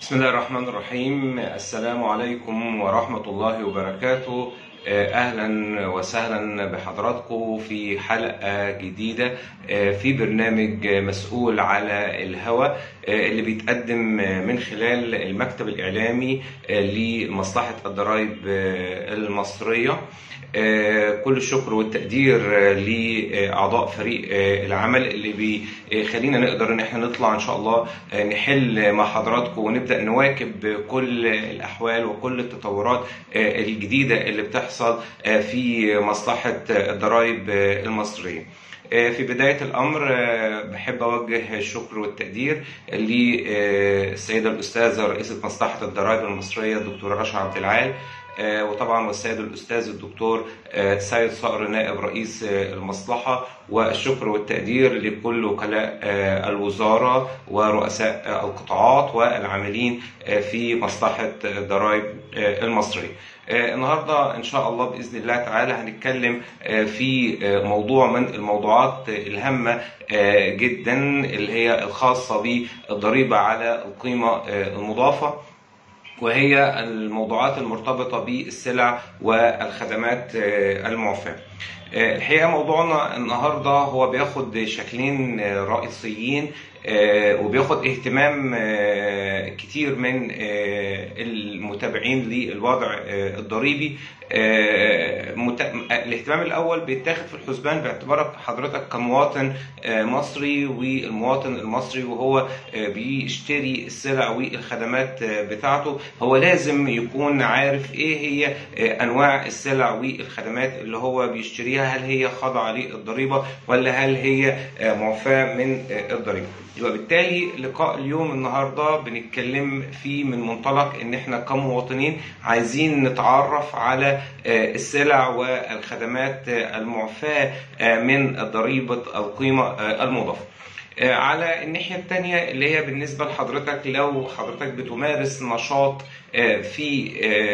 بسم الله الرحمن الرحيم السلام عليكم ورحمة الله وبركاته أهلا وسهلا بحضراتكم في حلقة جديدة في برنامج مسؤول على الهوى اللي بيتقدم من خلال المكتب الإعلامي لمصلحة الضرائب المصرية كل الشكر والتقدير لاعضاء فريق العمل اللي بيخلينا نقدر ان احنا نطلع ان شاء الله نحل مع حضراتكم ونبدا نواكب كل الاحوال وكل التطورات الجديده اللي بتحصل في مصلحه الضرائب المصريه. في بداية الأمر بحب أوجه الشكر والتقدير للسيدة الأستاذة رئيسة مصلحة الضرائب المصرية الدكتورة رشا عبد العال وطبعا والسيد الاستاذ الدكتور سيد صقر نائب رئيس المصلحه والشكر والتقدير لكل وكلاء الوزاره ورؤساء القطاعات والعاملين في مصلحه الضرائب المصريه. النهارده ان شاء الله باذن الله تعالى هنتكلم في موضوع من الموضوعات الهامه جدا اللي هي الخاصه بالضريبه على القيمه المضافه وهي الموضوعات المرتبطة بالسلع والخدمات المعفاة الحقيقة موضوعنا النهاردة هو بياخد شكلين رئيسيين وبياخد اهتمام كتير من المتابعين للوضع الضريبي الاهتمام الاول بيتاخد في الحسبان باعتبارك حضرتك كمواطن مصري والمواطن المصري وهو بيشتري السلع والخدمات بتاعته هو لازم يكون عارف ايه هي انواع السلع والخدمات اللي هو بيشتريها هل هي خاضعه للضريبه ولا هل هي معفاه من الضريبه يبقى بالتالي لقاء اليوم النهارده بنتكلم فيه من منطلق ان احنا كمواطنين عايزين نتعرف على السلع والخدمات المعفاة من ضريبة القيمة المضافة. على الناحية التانية اللي هي بالنسبة لحضرتك لو حضرتك بتمارس نشاط في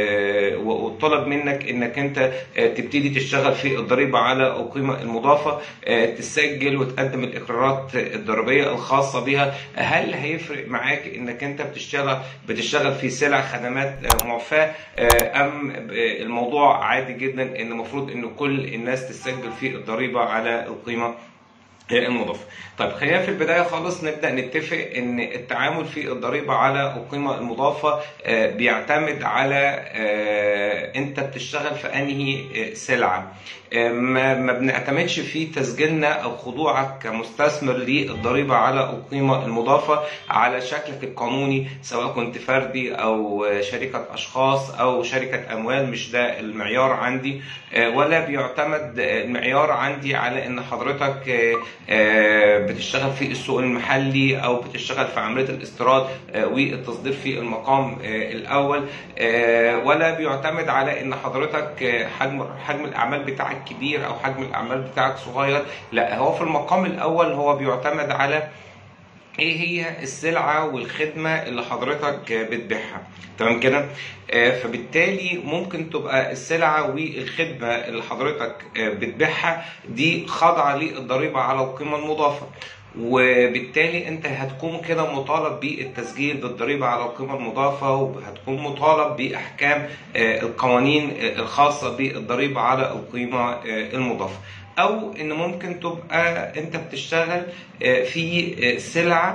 وطلب منك انك انت تبتدي تشتغل في الضريبة على القيمة المضافة تسجل وتقدم الاقرارات الضريبية الخاصة بها هل هيفرق معاك انك انت بتشتغل بتشتغل في سلع خدمات معفاة ام الموضوع عادي جدا ان المفروض ان كل الناس تسجل في الضريبة على القيمة المضافة. طيب خلينا في البداية خالص نبدأ نتفق إن التعامل في الضريبة على القيمة المضافة بيعتمد على أنت بتشتغل في أنهي سلعة. ما بنعتمدش في تسجيلنا أو خضوعك كمستثمر للضريبة على القيمة المضافة على شكلك القانوني سواء كنت فردي أو شركة أشخاص أو شركة أموال مش ده المعيار عندي ولا بيعتمد المعيار عندي على إن حضرتك بتشتغل في السوق المحلي او بتشتغل في عمليه الاستيراد والتصدير في المقام الاول ولا بيعتمد على ان حضرتك حجم حجم الاعمال بتاعك كبير او حجم الاعمال بتاعك صغير لا هو في المقام الاول هو بيعتمد على ايه هي السلعه والخدمه اللي حضرتك بتبيعها تمام كده فبالتالي ممكن تبقى السلعه والخدمه اللي حضرتك بتبيعها دي خاضعه للضريبه على القيمه المضافه وبالتالي انت هتكون كده مطالب بالتسجيل بالضريبه على القيمه المضافه وهتكون مطالب باحكام القوانين الخاصه بالضريبه على القيمه المضافه او ان ممكن تبقى انت بتشتغل في سلعه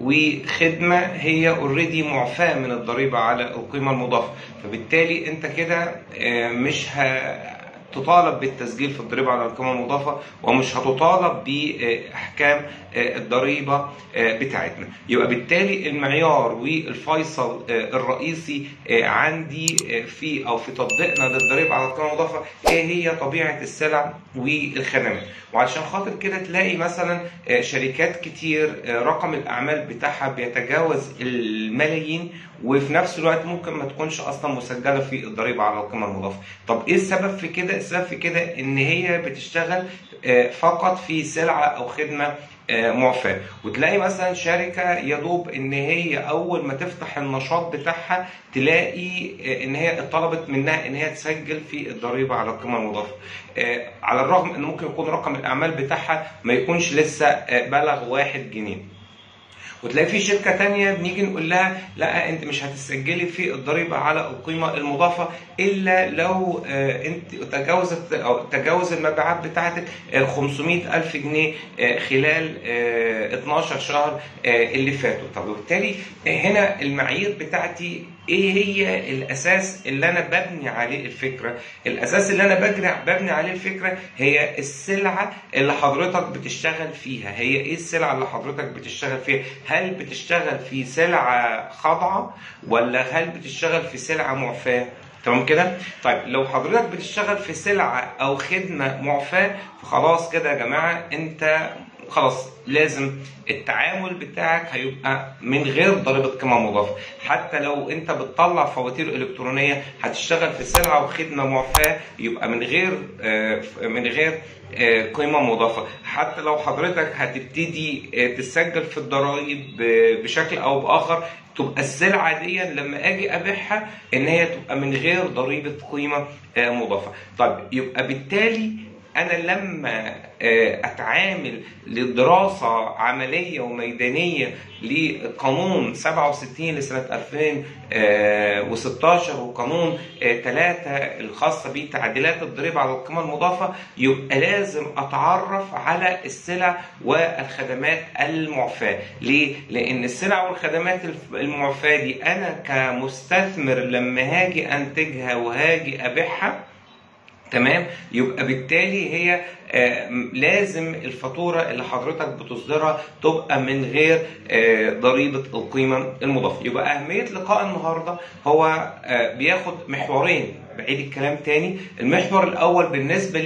وخدمه هي اوريدي معفاه من الضريبه على القيمه المضافه فبالتالي انت كده مش ه... تطالب بالتسجيل في الضريبة على القيمة المضافة ومش هتطالب بأحكام الضريبة بتاعتنا يبقى بالتالي المعيار والفيصل الرئيسي عندي في أو في تطبيقنا للضريبة على القيمة المضافة إيه هي طبيعة السلع والخدمات وعشان خاطر كده تلاقي مثلا شركات كتير رقم الأعمال بتاعها بيتجاوز الملايين وفي نفس الوقت ممكن ما تكونش اصلا مسجله في الضريبه على القيمه المضافه طب ايه السبب في كده السبب في كده ان هي بتشتغل فقط في سلعه او خدمه معفاه وتلاقي مثلا شركه يدوب ان هي اول ما تفتح النشاط بتاعها تلاقي ان هي طلبت منها ان هي تسجل في الضريبه على القيمه المضافه على الرغم ان ممكن يكون رقم الاعمال بتاعها ما يكونش لسه بلغ واحد جنيه وتلاقي في شركه تانية بنيجي نقول لها لا انت مش هتسجلي في الضريبه على القيمه المضافه الا لو آه، انت تجاوزت او تجاوز المبيعات بتاعتك آه، 500 الف جنيه آه، خلال آه، 12 شهر آه، اللي فاتوا طب وبالتالي آه، هنا المعايير بتاعتي ايه هي الاساس اللي انا ببني عليه الفكره الاساس اللي انا بجري ببني عليه الفكره هي السلعه اللي حضرتك بتشتغل فيها هي ايه السلعه اللي حضرتك بتشتغل فيها هل بتشتغل في سلعه خاضعه ولا هل بتشتغل في سلعه معفاه تمام كده؟ طيب لو حضرتك بتشتغل في سلعه او خدمه معفاه فخلاص كده يا جماعه انت خلاص لازم التعامل بتاعك هيبقى من غير ضريبه قيمه مضافه حتى لو انت بتطلع فواتير الكترونيه هتشتغل في سلعه وخدمه معفاه يبقى من غير آه، من غير آه، قيمه مضافه حتى لو حضرتك هتبتدي آه، تسجل في الضرائب آه، بشكل او باخر تبقى السلعه دي لما اجي ابيعها ان هي تبقى من غير ضريبه قيمه آه، مضافه طيب يبقى بالتالي انا لما آه، اتعامل لدراسه عمليه وميدانيه لقانون 67 لسنه 2016 وقانون 3 الخاصه بتعديلات الضريبه على القيمه المضافه يبقى لازم اتعرف على السلع والخدمات المعفاه ليه لان السلع والخدمات المعفاه دي انا كمستثمر لما هاجي انتجها وهاجي ابيعها تمام يبقى بالتالي هي آه، لازم الفاتوره اللي حضرتك بتصدرها تبقى من غير آه، ضريبه القيمه المضافه يبقى اهميه لقاء النهارده هو آه، بياخد محورين بعيد الكلام تاني المحور الاول بالنسبه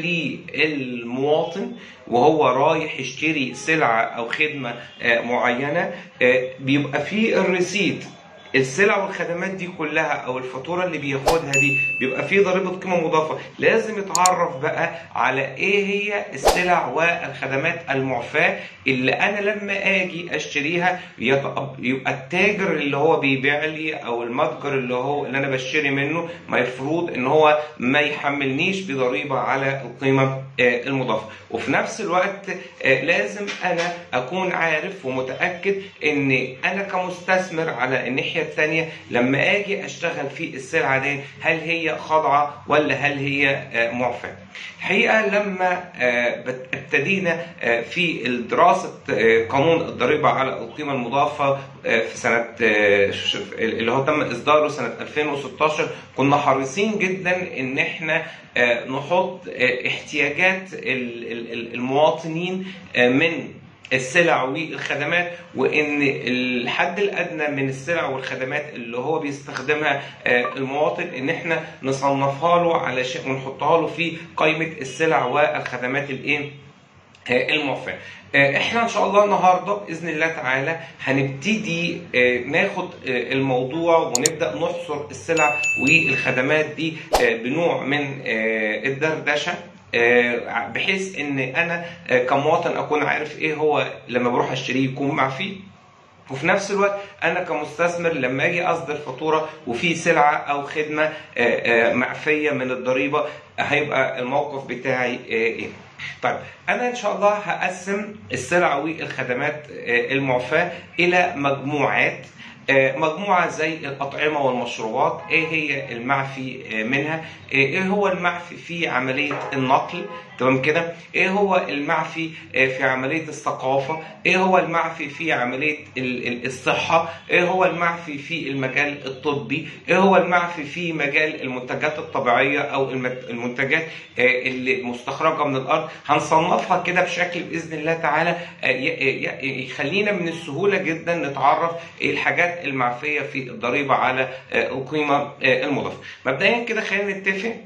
للمواطن وهو رايح يشتري سلعه او خدمه آه، معينه آه، بيبقى فيه الريسيت السلع والخدمات دي كلها او الفاتوره اللي بياخدها دي بيبقى فيه ضريبه قيمه مضافه لازم يتعرف بقى على ايه هي السلع والخدمات المعفاه اللي انا لما اجي اشتريها يبقى يبقى التاجر اللي هو بيبيع لي او المتجر اللي هو اللي انا بشتري منه مفروض ان هو ما يحملنيش بضريبه على القيمه آه، المضافه وفي نفس الوقت آه، لازم انا اكون عارف ومتاكد ان انا كمستثمر على الناحيه الثانيه لما اجي اشتغل في السلعه دي هل هي خاضعه ولا هل هي آه، معفاه الحقيقه لما آه، بت- ابتدينا آه، في دراسه آه، قانون الضريبه على القيمه المضافه آه، في سنه آه، ش- اللي هو تم اصداره سنه 2016 كنا حريصين جدا ان احنا آه، نحط آه، احتياجات ال- ال- ال- المواطنين آه، من السلع والخدمات وان الحد الادنى من السلع والخدمات اللي هو بيستخدمها آه، المواطن ان احنا نصنفها له علشان ونحطها له في قائمه السلع والخدمات الايه آه، المعفاه. آه، احنا ان شاء الله النهارده باذن الله تعالى هنبتدي آه، ناخد آه، الموضوع ونبدا نحصر السلع والخدمات دي آه، بنوع من آه، الدردشه آه، بحيث ان انا آه، كمواطن اكون عارف ايه هو لما بروح اشتريه يكون معفي وفي نفس الوقت انا كمستثمر لما اجي اصدر فاتوره وفي سلعه او خدمه آه، آه، معفيه من الضريبه هيبقى الموقف بتاعي آه، ايه طيب انا ان شاء الله هقسم السلع والخدمات آه، المعفاه الى مجموعات آه، مجموعة زي الأطعمة والمشروبات إيه هي المعفي آه، منها آه، إيه هو المعفي في عملية النقل تمام كده إيه هو المعفي آه، في عملية الثقافة إيه هو المعفي في عملية ال- ال- الصحة إيه هو المعفي في المجال الطبي إيه هو المعفي في مجال المنتجات الطبيعية أو الم- المنتجات آه، اللي مستخرجة من الأرض هنصنفها كده بشكل بإذن الله تعالى آه، ي- ي- يخلينا من السهولة جدا نتعرف إيه الحاجات المعفية في الضريبة على آه، القيمة آه، المضافة مبدئيا كده خلينا نتفق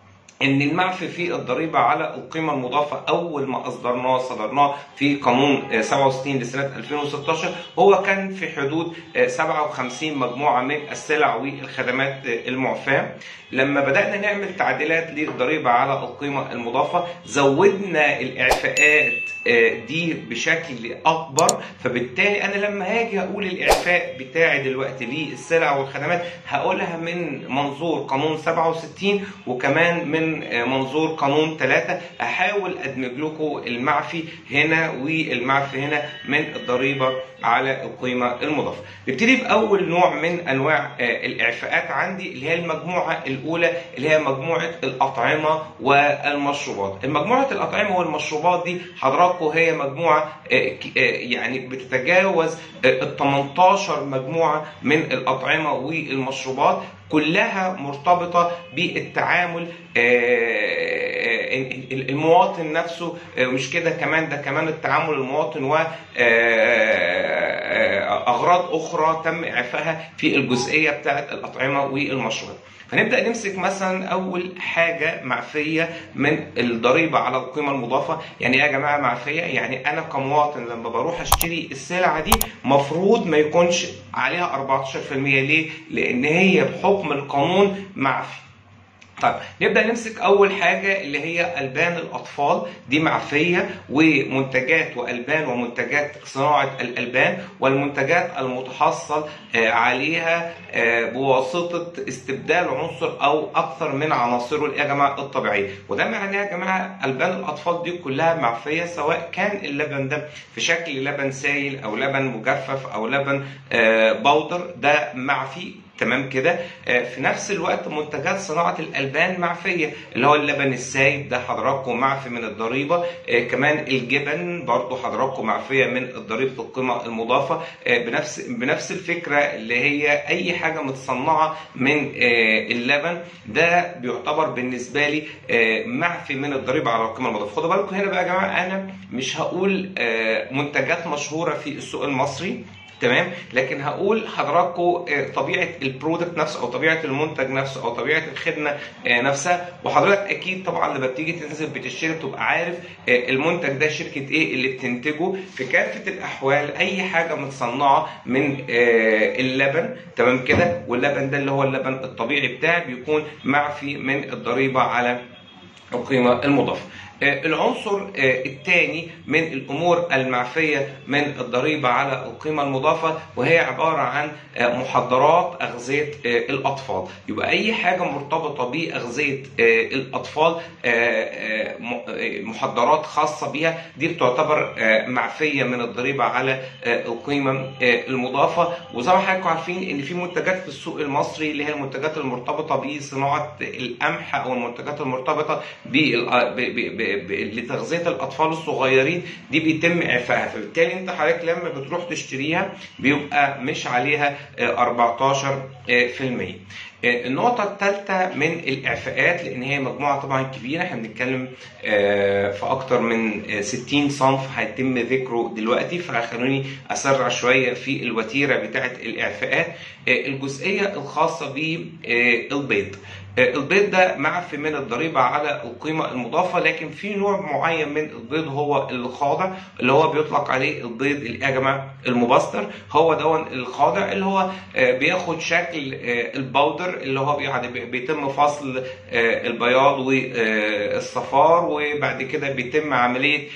ان المعفي في الضريبه على القيمه المضافه اول ما اصدرناه صدرناه في قانون آه، 67 لسنه 2016 هو كان في حدود آه، 57 مجموعه من السلع والخدمات آه، المعفاه لما بدانا نعمل تعديلات للضريبه على القيمه المضافه زودنا الاعفاءات آه، دي بشكل اكبر فبالتالي انا لما هاجي اقول الاعفاء بتاعي دلوقتي للسلع والخدمات هقولها من منظور قانون 67 وكمان من آه، منظور قانون 3 احاول ادمج لكم المعفي هنا والمعفي هنا من الضريبه على القيمه المضافه. نبتدي باول نوع من انواع الاعفاءات عندي اللي هي المجموعه الاولى اللي هي مجموعه الاطعمه والمشروبات. المجموعه الاطعمه والمشروبات دي حضراتكم هي مجموعه يعني بتتجاوز ال 18 مجموعه من الاطعمه والمشروبات كلها مرتبطه بالتعامل المواطن نفسه مش كده كمان ده كمان التعامل المواطن و اغراض اخرى تم اعفائها في الجزئيه بتاعه الاطعمه والمشروبات. فنبدا نمسك مثلا اول حاجه معفيه من الضريبه على القيمه المضافه يعني ايه يا جماعه معفيه يعني انا كمواطن لما بروح اشتري السلعه دي مفروض ما يكونش عليها 14% ليه لان هي بحكم القانون معفي طيب نبدا نمسك اول حاجه اللي هي البان الاطفال دي معفيه ومنتجات والبان ومنتجات صناعه الالبان والمنتجات المتحصل عليها بواسطه استبدال عنصر او اكثر من عناصره يا جماعه الطبيعيه وده معناه يا جماعه البان الاطفال دي كلها معفيه سواء كان اللبن ده في شكل لبن سائل او لبن مجفف او لبن بودر ده معفي تمام كده في نفس الوقت منتجات صناعه الالبان معفيه اللي هو اللبن السايب ده حضراتكم معفي من الضريبه كمان الجبن برضو حضراتكم معفيه من ضريبه القيمه المضافه بنفس بنفس الفكره اللي هي اي حاجه متصنعه من اللبن ده بيعتبر بالنسبه لي معفي من الضريبه على القيمه المضافه خدوا بالكم هنا بقى يا جماعه انا مش هقول منتجات مشهوره في السوق المصري تمام لكن هقول حضراتكم طبيعه البرودكت نفسه او طبيعه المنتج نفسه او طبيعه الخدمه نفسها وحضرتك اكيد طبعا لما بتيجي تنزل بتشتري بتبقى عارف المنتج ده شركه ايه اللي بتنتجه في كافه الاحوال اي حاجه متصنعه من اللبن تمام كده واللبن ده اللي هو اللبن الطبيعي بتاعي بيكون معفي من الضريبه على القيمه المضافه العنصر الثاني من الامور المعفيه من الضريبه على القيمه المضافه وهي عباره عن محضرات اغذيه الاطفال يبقى اي حاجه مرتبطه باغذيه الاطفال محضرات خاصه بيها دي بتعتبر معفيه من الضريبه على القيمه المضافه وزي ما حضراتكم عارفين ان في منتجات في السوق المصري اللي هي المنتجات المرتبطه بصناعه القمح او المنتجات المرتبطه لتغذيه الاطفال الصغيرين دي بيتم اعفائها فبالتالي انت حضرتك لما بتروح تشتريها بيبقى مش عليها 14% النقطة الثالثة من الإعفاءات لأن هي مجموعة طبعا كبيرة احنا بنتكلم في أكتر من 60 صنف هيتم ذكره دلوقتي فخلوني أسرع شوية في الوتيرة بتاعة الإعفاءات الجزئية الخاصة بالبيض البيض ده معفي من الضريبة على القيمة المضافة لكن في نوع معين من البيض هو الخاضع اللي هو بيطلق عليه البيض الأجمع المبستر هو دون الخاضع اللي هو بياخد شكل البودر اللي هو يعني بيتم فصل البياض والصفار وبعد كده بيتم عملية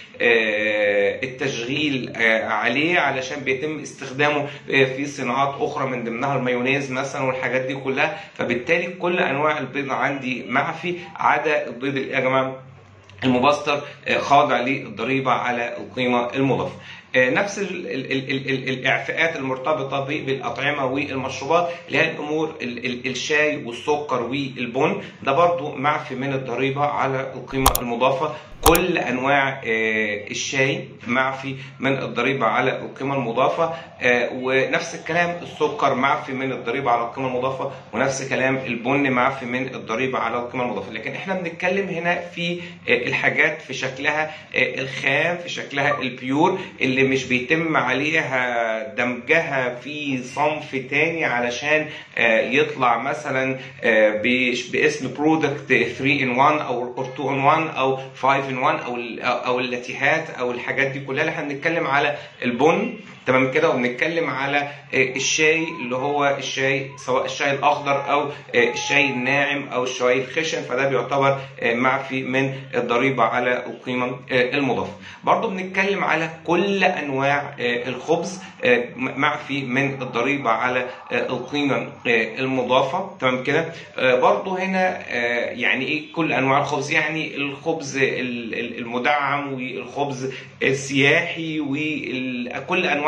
التشغيل عليه علشان بيتم استخدامه في صناعات أخرى من ضمنها المايونيز مثلا والحاجات دي كلها فبالتالي كل أنواع البيض عندي معفي عدا البيض يا جماعه المبستر خاضع للضريبه على القيمه المضافه. نفس ال ال ال ال الاعفاءات المرتبطه بالاطعمه والمشروبات اللي هي الامور الشاي والسكر والبن ده برضو معفي من الضريبه على القيمه المضافه كل انواع الشاي معفي من الضريبه على القيمه المضافه ونفس الكلام السكر معفي من الضريبه على القيمه المضافه ونفس كلام البن معفي من الضريبه على القيمه المضافه لكن احنا بنتكلم هنا في الحاجات في شكلها الخام في شكلها البيور اللي مش بيتم عليها دمجها في صنف تاني علشان يطلع مثلا باسم برودكت 3 ان 1 او 2 ان 1 او 5 ان 1 او او اللاتيهات او الحاجات دي كلها اللي احنا بنتكلم على البن تمام كده وبنتكلم على الشاي اللي هو الشاي سواء الشاي الاخضر او الشاي الناعم او الشاي الخشن فده بيعتبر معفي من الضريبه على القيمه المضافه برضو بنتكلم على كل انواع الخبز معفي من الضريبه على القيمه المضافه تمام كده برضو هنا يعني ايه كل انواع الخبز يعني الخبز المدعم والخبز السياحي وكل انواع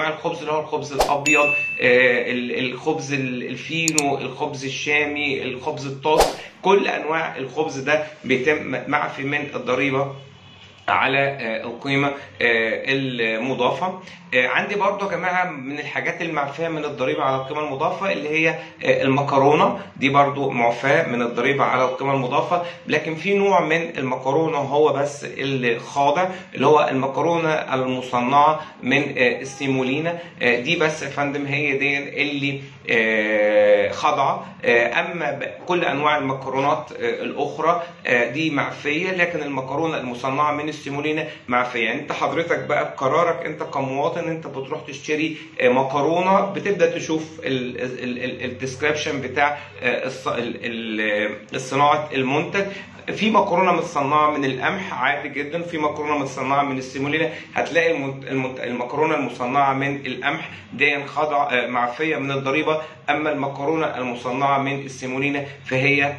الخبز اللي هو الخبز الابيض آه، ال- الخبز ال- الفينو الخبز الشامي الخبز الطاس كل انواع الخبز ده بيتم معفي من الضريبه على آه، القيمة آه، المضافة آه، عندي برضو يا جماعة من الحاجات المعفاة من الضريبة على القيمة المضافة اللي هي آه، المكرونة دي برضو معفاة من الضريبة على القيمة المضافة لكن في نوع من المكرونة هو بس اللي خاضع اللي هو المكرونة المصنعة من آه، السيمولينا آه، دي بس يا فندم هي دي اللي آه، خاضعة آه، أما ب- كل أنواع المكرونات آه، الأخرى آه، دي معفية لكن المكرونة المصنعة من السيمولينا معفية يعني أنت حضرتك بقى بقرارك أنت كمواطن أنت بتروح تشتري آه، مكرونة بتبدأ تشوف الديسكريبشن بتاع آه، الص- ال- ال- الصناعة المنتج في مكرونه متصنعه من القمح عادي جدا في مكرونه متصنعه من السيمولينا هتلاقي المنت- المنت- المكرونه المصنعه من القمح دي خضع آه، معفيه من الضريبه اما المكرونه المصنعه من السيمولينا فهي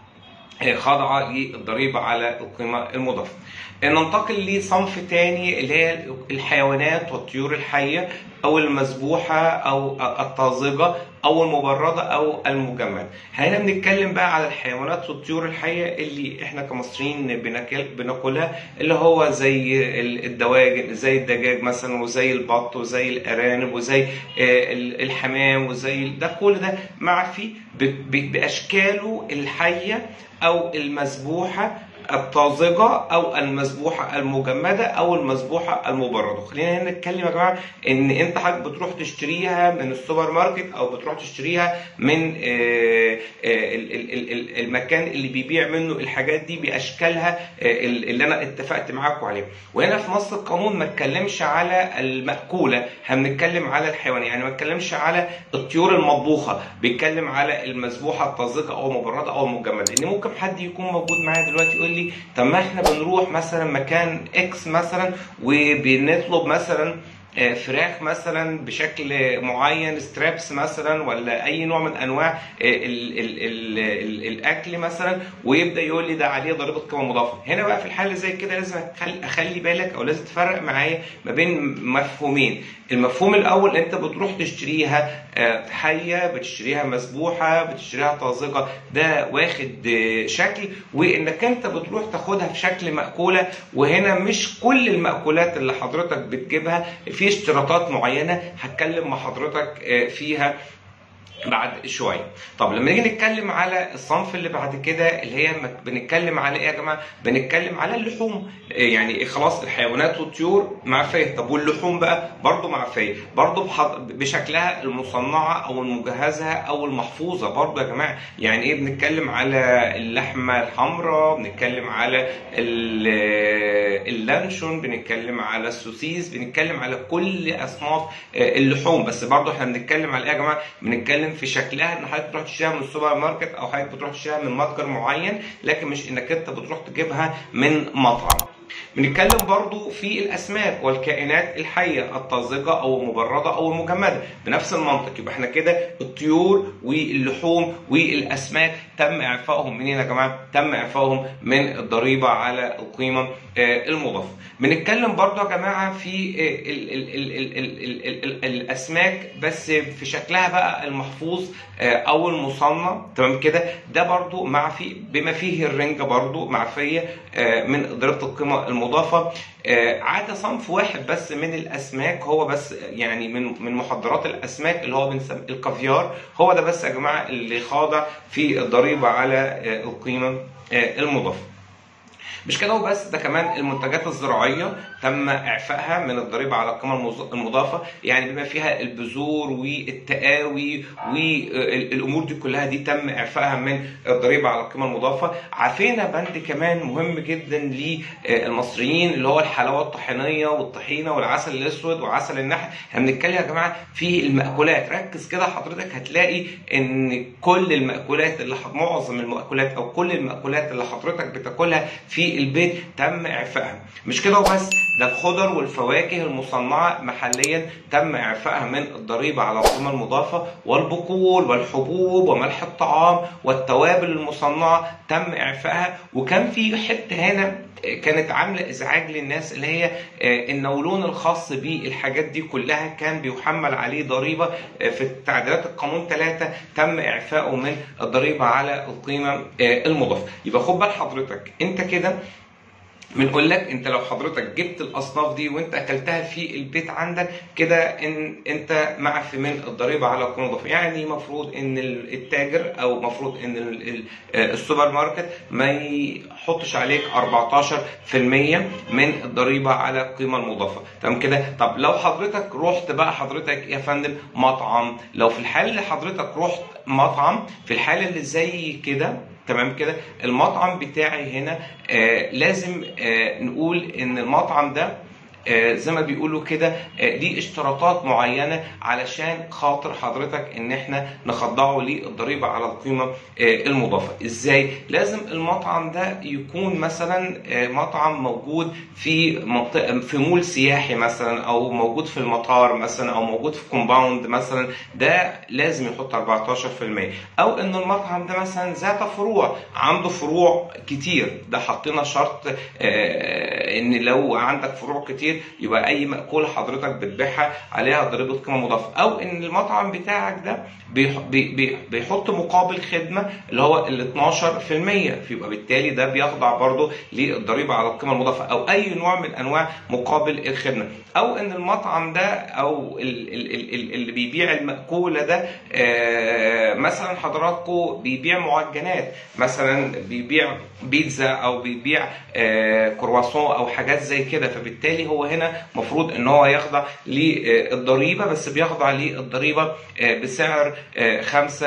خاضعة للضريبة على القيمة المضافة. ننتقل لصنف تاني اللي هي الحيوانات والطيور الحية أو المذبوحة أو الطازجة أو المبردة أو المجمدة. هنا بنتكلم بقى على الحيوانات والطيور الحية اللي إحنا كمصريين بناكل بناكلها اللي هو زي الدواجن زي الدجاج مثلا وزي البط وزي الأرانب وزي آه، الحمام وزي ده كل ده معفي ب- ب- بأشكاله الحية او المذبوحه الطازجه او المذبوحه المجمده او المذبوحه المبرده خلينا هنا نتكلم يا جماعه ان انت حضرتك بتروح تشتريها من السوبر ماركت او بتروح تشتريها من آه، آه، ال- ال- ال- ال- المكان اللي بيبيع منه الحاجات دي باشكالها آه، اللي انا اتفقت معاكم عليها وهنا في مصر القانون ما اتكلمش على المأكوله احنا بنتكلم على الحيوان يعني ما اتكلمش على الطيور المطبوخه بيتكلم على المذبوحه الطازجه او المبرده او المجمده ان ممكن حد يكون موجود معايا دلوقتي يقول لي طب ما احنا بنروح مثلا مكان اكس مثلا وبنطلب مثلا آه، فراخ مثلا بشكل معين سترابس مثلا ولا اي نوع من انواع آه، ال ال ال ال الاكل مثلا ويبدا يقول لي ده عليه ضريبه قيمه مضافه هنا بقى في الحاله زي كده لازم أخلي, اخلي بالك او لازم تفرق معايا ما بين مفهومين المفهوم الاول انت بتروح تشتريها آه، حيه بتشتريها مسبوحه بتشتريها طازجه ده واخد آه، شكل وانك انت بتروح تاخدها في شكل مأكوله وهنا مش كل المأكولات اللي حضرتك بتجيبها في اشتراطات معينه هتكلم مع حضرتك آه، فيها بعد شويه طب لما نيجي نتكلم على الصنف اللي بعد كده اللي هي مك- بنتكلم على ايه يا جماعه بنتكلم على اللحوم إيه يعني خلاص الحيوانات والطيور معفيه طب واللحوم بقى برضه معفيه برضه بحض- بشكلها المصنعه او المجهزه او المحفوظه برضه يا جماعه يعني ايه بنتكلم على اللحمه الحمراء بنتكلم على ال- اللانشون بنتكلم على السوسيس بنتكلم على كل اصناف آه، اللحوم بس برضه احنا بنتكلم على ايه يا جماعه بنتكلم في شكلها ان حضرتك بتروح تشتريها من السوبر ماركت او حضرتك بتروح تشتريها من متجر معين لكن مش انك انت بتروح تجيبها من مطعم بنتكلم برضو في الاسماك والكائنات الحيه الطازجه او المبرده او المجمده بنفس المنطق يبقى احنا كده الطيور واللحوم والاسماك تم اعفائهم منين يا جماعه؟ تم اعفائهم من الضريبه على القيمه آه، المضافه. بنتكلم برضو يا جماعه في آه، ال ال ال ال ال ال ال الاسماك بس في شكلها بقى المحفوظ آه، او المصنع تمام كده ده برضو معفي بما فيه الرنجه برضو معفيه آه، من ضريبه القيمه المضافه آه، عاد صنف واحد بس من الاسماك هو بس يعني من من محضرات الاسماك اللي هو بنسميه الكافيار هو ده بس يا جماعه اللي خاضع في الضريبه على آه، القيمه آه، المضافه مش كده وبس ده كمان المنتجات الزراعيه تم اعفائها من الضريبه على القيمه المض- المضافه يعني بما فيها البذور والتقاوي والامور دي كلها دي تم اعفائها من الضريبه على القيمه المضافه عافينا بند كمان مهم جدا للمصريين اللي هو الحلاوه الطحينيه والطحينه والعسل الاسود وعسل النحل احنا بنتكلم يا جماعه في المأكولات ركز كده حضرتك هتلاقي ان كل المأكولات اللي ح- معظم المأكولات او كل المأكولات اللي حضرتك بتاكلها في البيت تم اعفائها مش كده وبس ده الخضر والفواكه المصنعة محليا تم إعفائها من الضريبة على القيمة المضافة والبقول والحبوب وملح الطعام والتوابل المصنعة تم إعفائها وكان في حتة هنا كانت عاملة إزعاج للناس اللي هي النولون الخاص بالحاجات دي كلها كان بيحمل عليه ضريبة في تعديلات القانون 3 تم إعفائه من الضريبة على القيمة المضافة يبقى خد بال حضرتك أنت كده بنقول لك انت لو حضرتك جبت الاصناف دي وانت اكلتها في البيت عندك كده ان انت معفي من الضريبه على القيمه المضافه يعني المفروض ان التاجر او المفروض ان السوبر ماركت ما يحطش عليك 14% من الضريبه على القيمه المضافه تمام كده طب لو حضرتك رحت بقى حضرتك يا فندم مطعم لو في الحال اللي حضرتك رحت مطعم في الحاله اللي زي كده تمام كده المطعم بتاعي هنا آه لازم آه نقول ان المطعم ده آه زي ما بيقولوا كده آه دي اشتراطات معينه علشان خاطر حضرتك ان احنا نخضعه للضريبه على القيمه آه المضافه ازاي لازم المطعم ده يكون مثلا مطعم موجود في منطقه في مول سياحي مثلا او موجود في المطار مثلا او موجود في كومباوند مثلا ده لازم يحط 14% او ان المطعم ده مثلا ذات فروع عنده فروع كتير ده حطينا شرط ان لو عندك فروع كتير كتير يبقى اي مأكول حضرتك بتبيعها عليها ضريبه قيمه مضافه او ان المطعم بتاعك ده بيحط مقابل خدمه اللي هو ال 12% فيبقى بالتالي ده بيخضع برضه للضريبه على القيمه المضافه او اي نوع من انواع مقابل الخدمه او ان المطعم ده او اللي بيبيع المأكوله ده مثلا حضراتكم بيبيع معجنات مثلا بيبيع بيتزا او بيبيع كرواسون او حاجات زي كده فبالتالي هو هنا مفروض ان هو يخضع للضريبه بس بيخضع للضريبه بسعر 5%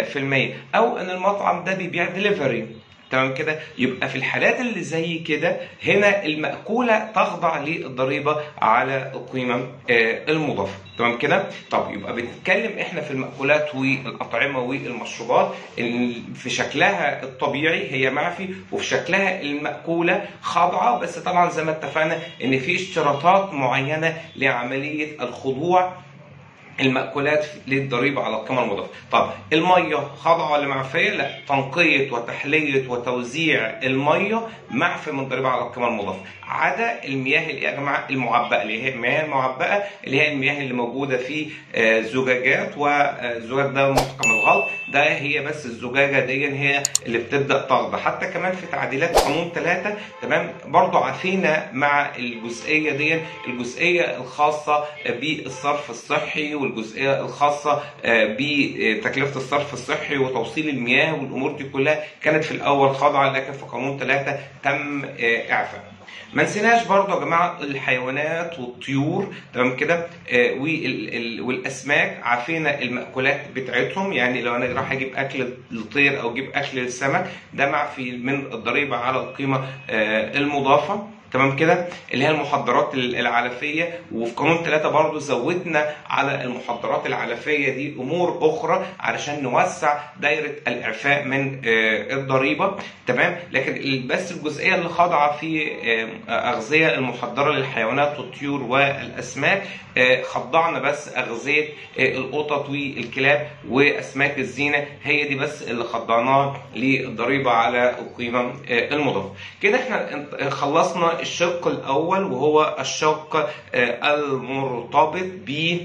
او ان المطعم ده بيبيع دليفري تمام كده يبقى في الحالات اللي زي كده هنا المأكولة تخضع للضريبة على القيمة المضافة تمام كده طب يبقى بنتكلم احنا في المأكولات والأطعمة والمشروبات في شكلها الطبيعي هي معفي وفي شكلها المأكولة خاضعة بس طبعا زي ما اتفقنا ان في اشتراطات معينة لعملية الخضوع المأكولات للضريبة على القيمة المضافة. طب المية خاضعة ولا معفية؟ لا، تنقية وتحلية وتوزيع المية معفي من الضريبة على القيمة المضافة، عدا المياه اللي يا جماعة المعبأة اللي هي المياه المعبأة اللي هي المياه اللي موجودة في زجاجات والزجاج ده محكم الغلق، ده هي بس الزجاجة دي هي اللي بتبدأ تخضع، حتى كمان في تعديلات قانون ثلاثة تمام برضه عافينا مع الجزئية دي الجزئية الخاصة بالصرف الصحي والجزئيه الخاصه بتكلفه الصرف الصحي وتوصيل المياه والامور دي كلها كانت في الاول خاضعه لكن في قانون ثلاثه تم اعفاء. ما نسيناش برضه يا جماعه الحيوانات والطيور تمام كده آه والاسماك عافينا المأكولات بتاعتهم يعني لو انا راح اجيب اكل للطير او اجيب اكل للسمك ده معفي من الضريبه على القيمه آه المضافه تمام كده اللي هي المحضرات العلفيه وفي قانون ثلاثة برضو زودنا على المحضرات العلفيه دي امور اخرى علشان نوسع دايره الاعفاء من الضريبه تمام لكن بس الجزئيه اللي خاضعه في اغذيه المحضره للحيوانات والطيور والاسماك خضعنا بس اغذيه القطط والكلاب واسماك الزينه هي دي بس اللي خضعناها للضريبه على القيمه المضافه كده احنا خلصنا الشق الاول وهو الشق المرتبط ب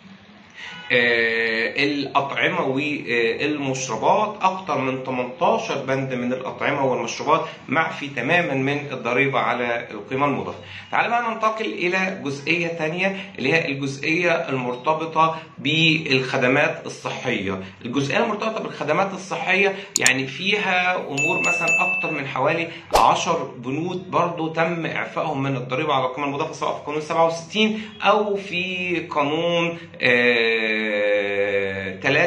الأطعمة والمشروبات أكثر من 18 بند من الأطعمة والمشروبات معفي تماما من الضريبة على القيمة المضافة. تعالى بقى ننتقل إلى جزئية ثانية اللي هي الجزئية المرتبطة بالخدمات الصحية. الجزئية المرتبطة بالخدمات الصحية يعني فيها أمور مثلا أكثر من حوالي 10 بنود برضو تم إعفائهم من الضريبة على القيمة المضافة سواء في قانون 67 أو في قانون آه 3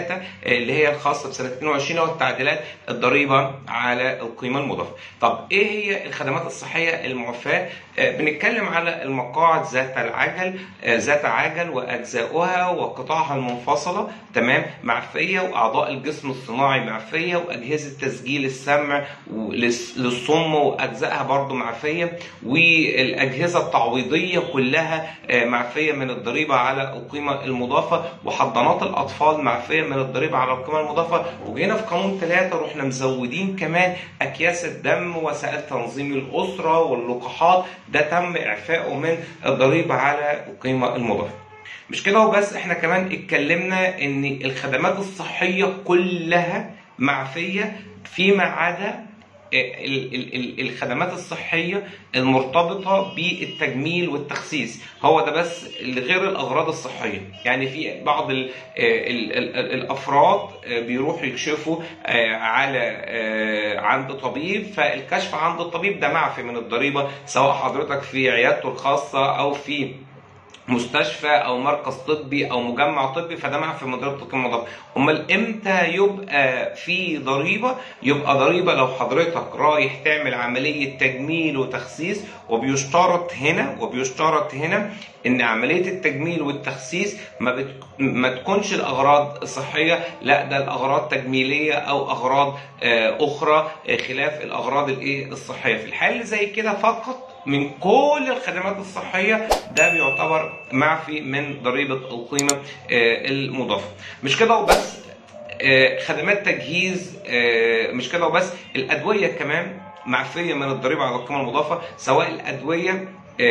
3 اللي هي الخاصه بسنه 22 والتعديلات الضريبه على القيمه المضافه. طب ايه هي الخدمات الصحيه المعفاه؟ بنتكلم على المقاعد ذات العجل ذات عجل واجزاؤها وقطعها المنفصله تمام معفيه واعضاء الجسم الصناعي معفيه واجهزه تسجيل السمع للصم واجزائها برضو معفيه والاجهزه التعويضيه كلها معفيه من الضريبه على القيمه المضافه وحضانات الاطفال معفيه من الضريبه على القيمه المضافه وجينا في قانون ثلاثه رحنا مزودين كمان اكياس الدم وسائل تنظيم الاسره واللقاحات ده تم اعفائه من الضريبه على القيمه المضافه. مش كده وبس احنا كمان اتكلمنا ان الخدمات الصحيه كلها معفيه فيما عدا الخدمات الصحيه المرتبطه بالتجميل والتخسيس هو ده بس غير الاغراض الصحيه يعني في بعض ال ال ال الافراد بيروحوا يكشفوا على عند طبيب فالكشف عند الطبيب ده معفي من الضريبه سواء حضرتك في عيادته الخاصه او في مستشفى او مركز طبي او مجمع طبي فده معفي من ضريبه القيمه المضافه امال امتى يبقى في ضريبه يبقى ضريبه لو حضرتك رايح تعمل عمليه تجميل وتخسيس وبيشترط هنا وبيشترط هنا ان عمليه التجميل والتخسيس ما بت... ما تكونش الاغراض صحيه لا ده الاغراض تجميليه او اغراض اخرى خلاف الاغراض الايه الصحيه في الحال اللي زي كده فقط من كل الخدمات الصحية ده بيعتبر معفي من ضريبة القيمة المضافة مش كده وبس خدمات تجهيز مش كده وبس الأدوية كمان معفية من الضريبة على القيمة المضافة سواء الأدوية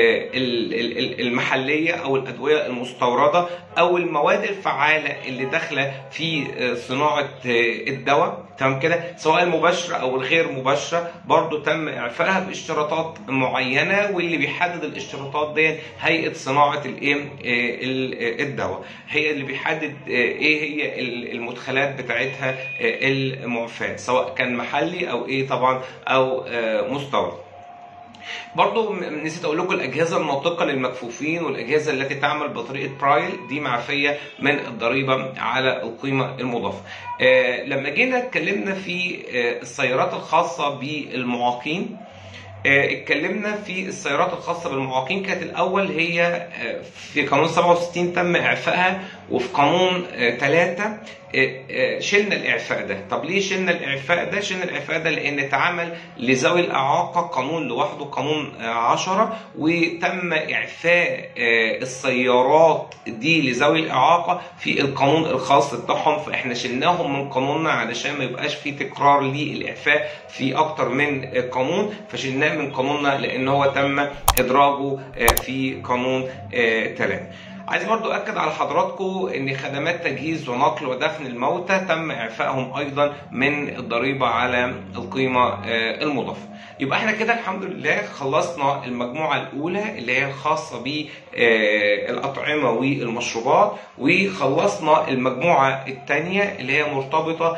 المحلية أو الأدوية المستوردة أو المواد الفعالة اللي داخلة في صناعة الدواء تمام كده سواء المباشرة أو الغير مباشرة برضو تم إعفائها باشتراطات معينة واللي بيحدد الاشتراطات دي هيئة صناعة الإيه الدواء هي اللي بيحدد إيه هي المدخلات بتاعتها المعفاة سواء كان محلي أو إيه طبعا أو مستورد برضو نسيت اقول لكم الاجهزه الناطقه للمكفوفين والاجهزه التي تعمل بطريقه برايل دي معفيه من الضريبه على القيمه المضافه. آه لما جينا اتكلمنا في آه السيارات الخاصه بالمعاقين آه اتكلمنا في السيارات الخاصه بالمعاقين كانت الاول هي في قانون 67 تم اعفائها وفي قانون 3 شلنا الاعفاء ده طب ليه شلنا الاعفاء ده شلنا الاعفاء ده لان اتعمل لذوي الاعاقه قانون لوحده قانون 10 وتم اعفاء السيارات دي لذوي الاعاقه في القانون الخاص بتاعهم فاحنا شلناهم من قانوننا علشان ما يبقاش في تكرار للاعفاء في اكتر من قانون فشلناه من قانوننا لان هو تم ادراجه في قانون 3 عايز برضو اكد على حضراتكم ان خدمات تجهيز ونقل ودفن الموتى تم اعفائهم ايضا من الضريبه على القيمه المضافه يبقى احنا كده الحمد لله خلصنا المجموعه الاولى اللي هي الخاصه بالاطعمه والمشروبات وخلصنا المجموعه الثانيه اللي هي مرتبطه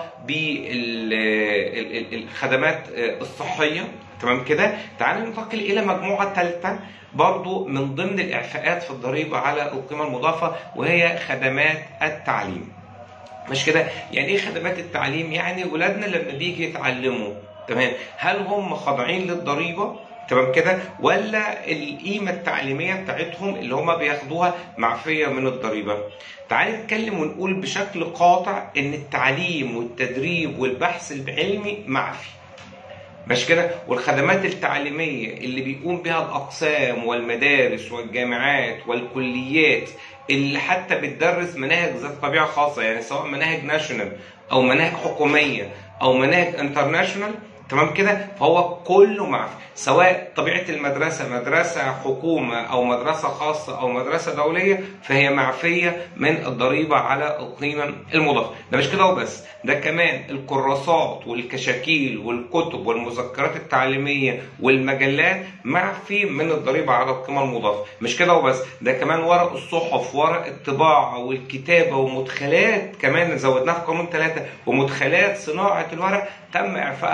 بالخدمات الصحيه تمام كده تعالوا ننتقل الى مجموعه ثالثه برضو من ضمن الإعفاءات في الضريبة على القيمة المضافة وهي خدمات التعليم مش كده يعني ايه خدمات التعليم يعني ولادنا لما بيجي يتعلموا تمام هل هم خاضعين للضريبة تمام كده ولا القيمة التعليمية بتاعتهم اللي هم بياخدوها معفية من الضريبة تعال نتكلم ونقول بشكل قاطع ان التعليم والتدريب والبحث العلمي معفي مش كده والخدمات التعليمية اللي بيقوم بها الأقسام والمدارس والجامعات والكليات اللي حتى بتدرس مناهج ذات طبيعة خاصة يعني سواء مناهج ناشونال أو مناهج حكومية أو مناهج انترناشونال تمام كده فهو كله معفي سواء طبيعه المدرسه مدرسه حكومه او مدرسه خاصه او مدرسه دوليه فهي معفيه من الضريبه على القيمه المضافه ده مش كده وبس ده كمان الكراسات والكشاكيل والكتب والمذكرات التعليميه والمجلات معفي من الضريبه على القيمه المضافه مش كده وبس ده كمان ورق الصحف ورق الطباعه والكتابه ومدخلات كمان زودناها في قانون ثلاثه ومدخلات صناعه الورق تم اعفائها من الضريبه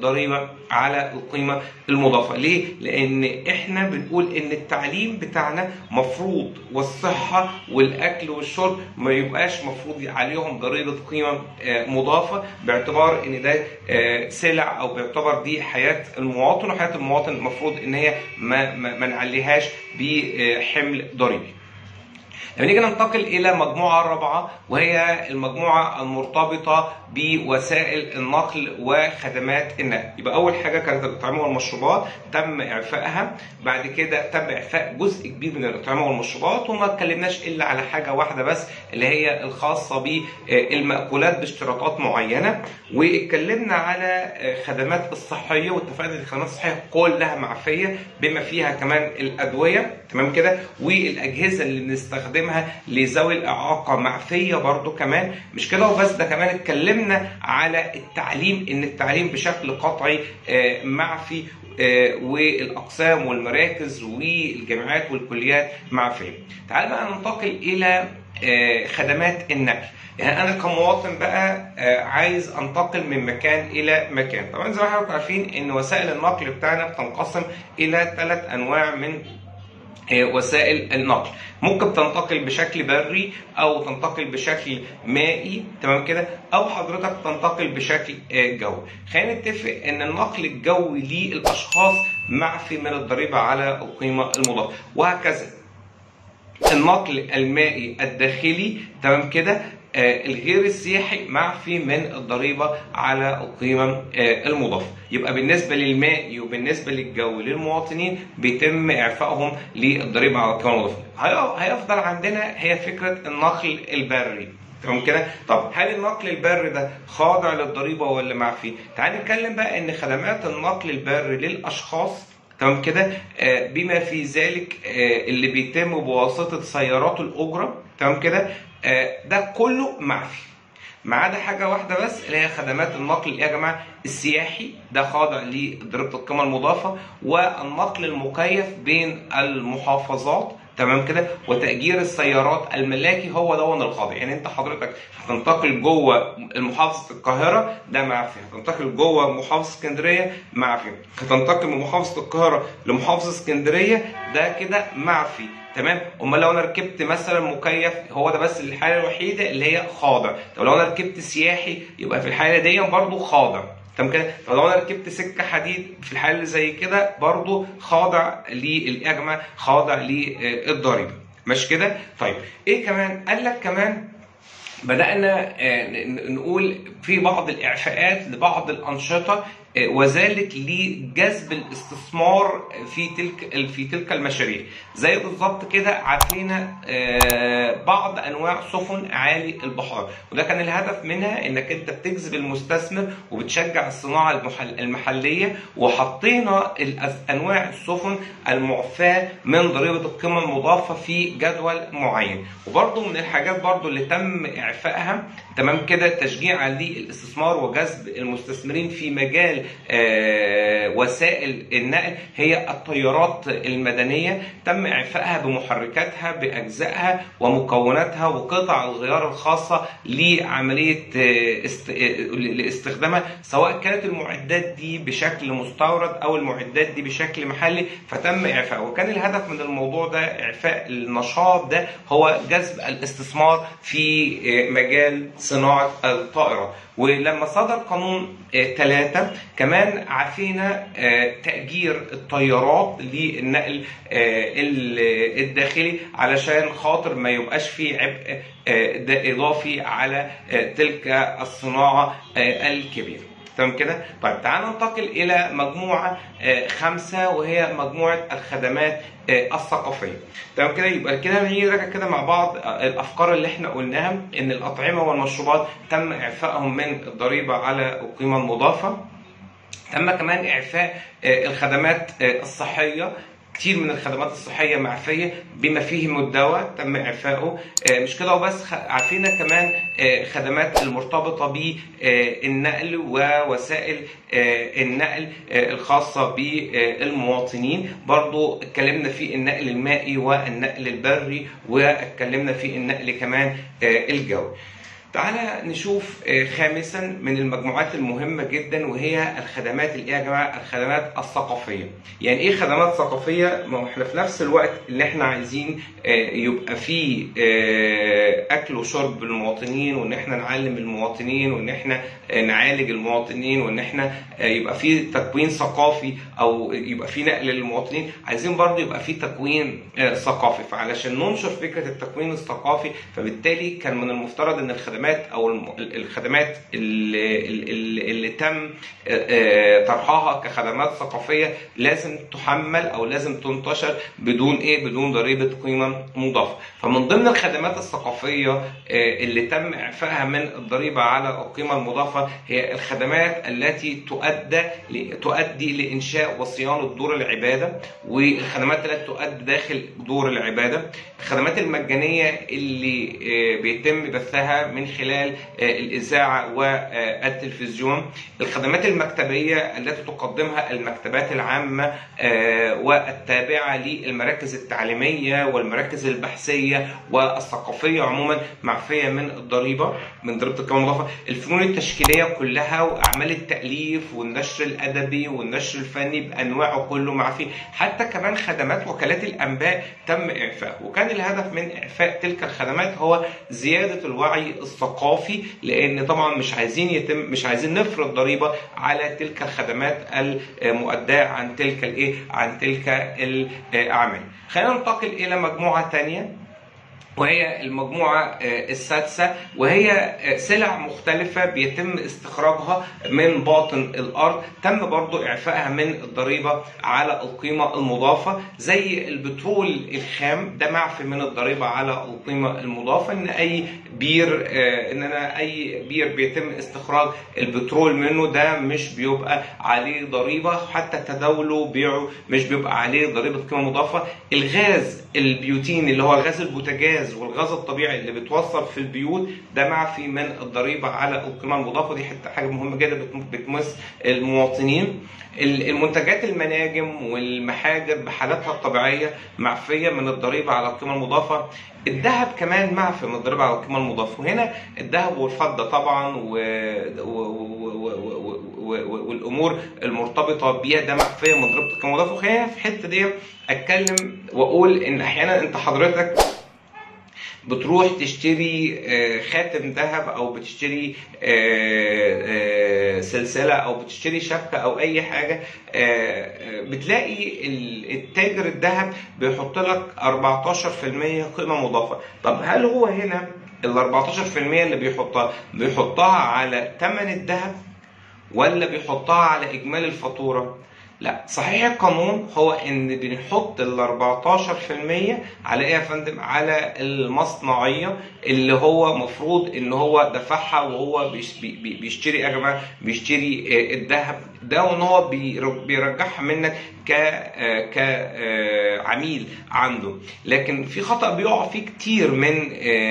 الضريبه على القيمه المضافه ليه لان احنا بنقول ان التعليم بتاعنا مفروض والصحه والاكل والشرب ما يبقاش مفروض عليهم ضريبه قيمه مضافه باعتبار ان ده سلع او باعتبار دي حياه المواطن وحياه المواطن المفروض ان هي ما, ما, ما نعليهاش بحمل ضريبي لما نيجي ننتقل الى مجموعه رابعه وهي المجموعه المرتبطه بوسائل النقل وخدمات النقل يبقى اول حاجه كانت الاطعمه والمشروبات تم اعفائها بعد كده تم اعفاء جزء كبير من الاطعمه والمشروبات وما اتكلمناش الا على حاجه واحده بس اللي هي الخاصه بالمأكولات باشتراطات معينه واتكلمنا على خدمات الصحيه واتفقنا ان الخدمات الصحيه كلها معفيه بما فيها كمان الادويه تمام كده والاجهزه اللي بنستخدمها لذوي الاعاقه معفيه برضو كمان مش كده وبس ده كمان اتكلمنا على التعليم ان التعليم بشكل قطعي معفي والاقسام والمراكز والجامعات والكليات معفيه. تعال بقى ننتقل الى خدمات النقل. يعني انا كمواطن بقى عايز انتقل من مكان الى مكان طبعا زي ما حضراتكم عارفين ان وسائل النقل بتاعنا بتنقسم الى ثلاث انواع من وسائل النقل ممكن تنتقل بشكل بري او تنتقل بشكل مائي تمام كده او حضرتك تنتقل بشكل جوي خلينا نتفق ان النقل الجوي للاشخاص معفي من الضريبه على القيمه المضافه وهكذا النقل المائي الداخلي تمام كده الغير السياحي معفي من الضريبة على القيمة المضافة يبقى بالنسبة للمائي وبالنسبة للجو للمواطنين بيتم إعفائهم للضريبة على القيمة المضافة هيفضل عندنا هي فكرة النقل البري تمام كده؟ طب هل النقل البري ده خاضع للضريبة ولا معفي؟ تعال نتكلم بقى إن خدمات النقل البري للأشخاص تمام كده آه بما في ذلك آه اللي بيتم بواسطه سيارات الاجره تمام كده آه ده كله معفي ما عدا حاجه واحده بس اللي هي خدمات النقل يا جماعه السياحي ده خاضع لضريبه القيمه المضافه والنقل المكيف بين المحافظات تمام كده وتأجير السيارات الملاكي هو دون الخاضع يعني انت حضرتك هتنتقل جوه محافظه القاهره ده معفي هتنتقل جوه محافظه اسكندريه معفي هتنتقل من محافظه القاهره لمحافظه اسكندريه ده كده معفي تمام امال لو انا ركبت مثلا مكيف هو ده بس الحاله الوحيده اللي هي خاضع طب لو انا ركبت سياحي يبقى في الحاله دي برضه خاضع تمام كده طب لو انا ركبت سكه حديد في الحاله اللي زي كده برضه خاضع للاجمع خاضع للضريبه مش كده طيب ايه كمان قال لك كمان بدأنا نقول في بعض الإعفاءات لبعض الأنشطة وذلك لجذب الاستثمار في تلك في تلك المشاريع زي بالظبط كده عافينا بعض انواع سفن عالي البحار وده كان الهدف منها انك انت بتجذب المستثمر وبتشجع الصناعه المحليه وحطينا انواع السفن المعفاه من ضريبه القيمه المضافه في جدول معين وبرده من الحاجات برده اللي تم اعفائها تمام كده تشجيعا للاستثمار وجذب المستثمرين في مجال آه وسائل النقل هي الطيارات المدنيه تم اعفائها بمحركاتها باجزائها ومكوناتها وقطع الغيار الخاصه لعمليه آه است... لاستخدامها سواء كانت المعدات دي بشكل مستورد او المعدات دي بشكل محلي فتم اعفائها وكان الهدف من الموضوع ده اعفاء النشاط ده هو جذب الاستثمار في آه مجال صناعه الطائرات ولما صدر قانون ثلاثة كمان عافينا تأجير الطيارات للنقل الداخلي علشان خاطر ما يبقاش فيه عبء إضافي على تلك الصناعة الكبيرة تمام كده؟ طيب تعال ننتقل إلى مجموعة خمسة وهي مجموعة الخدمات الثقافية. تمام كده؟ يبقى كده نيجي نراجع كده مع بعض الأفكار اللي احنا قلناها إن الأطعمة والمشروبات تم إعفائهم من الضريبة على القيمة المضافة. تم كمان إعفاء الخدمات الصحية كتير من الخدمات الصحية معفية بما فيهم الدواء تم إعفائه مش كده وبس عافينا كمان خدمات المرتبطة بالنقل ووسائل النقل الخاصة بالمواطنين برضو اتكلمنا في النقل المائي والنقل البري واتكلمنا في النقل كمان الجوي تعالى نشوف خامسا من المجموعات المهمه جدا وهي الخدمات اللي يا جماعه الخدمات الثقافيه. يعني ايه خدمات ثقافيه؟ ما هو احنا في نفس الوقت اللي احنا عايزين يبقى في اكل وشرب للمواطنين وان احنا نعلم المواطنين وان احنا نعالج المواطنين وان احنا يبقى في تكوين ثقافي او يبقى في نقل للمواطنين، عايزين برضه يبقى في تكوين ثقافي فعلشان ننشر فكره التكوين الثقافي فبالتالي كان من المفترض ان الخدمات او الخدمات اللي, اللي تم طرحها كخدمات ثقافيه لازم تحمل او لازم تنتشر بدون ايه بدون ضريبه قيمه مضافه فمن ضمن الخدمات الثقافيه اللي تم اعفائها من الضريبه على القيمه المضافه هي الخدمات التي تؤدى تؤدي لانشاء وصيانه دور العباده والخدمات التي تؤدي داخل دور العباده الخدمات المجانيه اللي بيتم بثها من خلال الاذاعه والتلفزيون الخدمات المكتبيه التي تقدمها المكتبات العامه والتابعه للمراكز التعليميه والمراكز البحثيه والثقافيه عموما معفيه من الضريبه من ضريبه القيمه المضافه الفنون التشكيليه كلها واعمال التاليف والنشر الادبي والنشر الفني بانواعه كله معفي حتى كمان خدمات وكالات الانباء تم اعفائه وكان الهدف من اعفاء تلك الخدمات هو زياده الوعي الثقافي لان طبعا مش عايزين يتم مش عايزين نفرض ضريبه على تلك الخدمات المؤداه عن تلك الايه عن تلك الاعمال خلينا ننتقل الى مجموعه ثانيه وهي المجموعة السادسة وهي سلع مختلفة بيتم استخراجها من باطن الأرض تم برضو إعفائها من الضريبة على القيمة المضافة زي البترول الخام ده معفي من الضريبة على القيمة المضافة إن أي بير إن أنا أي بير بيتم استخراج البترول منه ده مش بيبقى عليه ضريبة حتى تداوله وبيعه مش بيبقى عليه ضريبة قيمة مضافة الغاز البيوتين اللي هو الغاز البوتاجاز الغاز والغاز الطبيعي اللي بتوصل في البيوت ده معفي من الضريبه على القيمه المضافه دي حته حاجه مهمه جدا بتمس المواطنين المنتجات المناجم والمحاجر بحالاتها الطبيعيه معفيه من الضريبه على القيمه المضافه الذهب كمان معفي من الضريبه على القيمه المضافه وهنا الذهب والفضه طبعا و... و... و... و... و... والامور المرتبطه بيها ده معفيه من ضريبه القيمه المضافه وخلينا في الحته دي اتكلم واقول ان احيانا انت حضرتك بتروح تشتري خاتم ذهب او بتشتري سلسله او بتشتري شبكه او اي حاجه بتلاقي التاجر الذهب بيحط لك 14% قيمه مضافه طب هل هو هنا ال 14% اللي بيحطها بيحطها على ثمن الذهب ولا بيحطها على اجمالي الفاتوره لا صحيح القانون هو ان بنحط ال 14% على ايه يا فندم؟ على المصنعيه اللي هو مفروض ان هو دفعها وهو بيشتري يا جماعه بيشتري الذهب ده وان هو بيرجعها منك ك كعميل عنده لكن في خطا بيقع فيه كتير من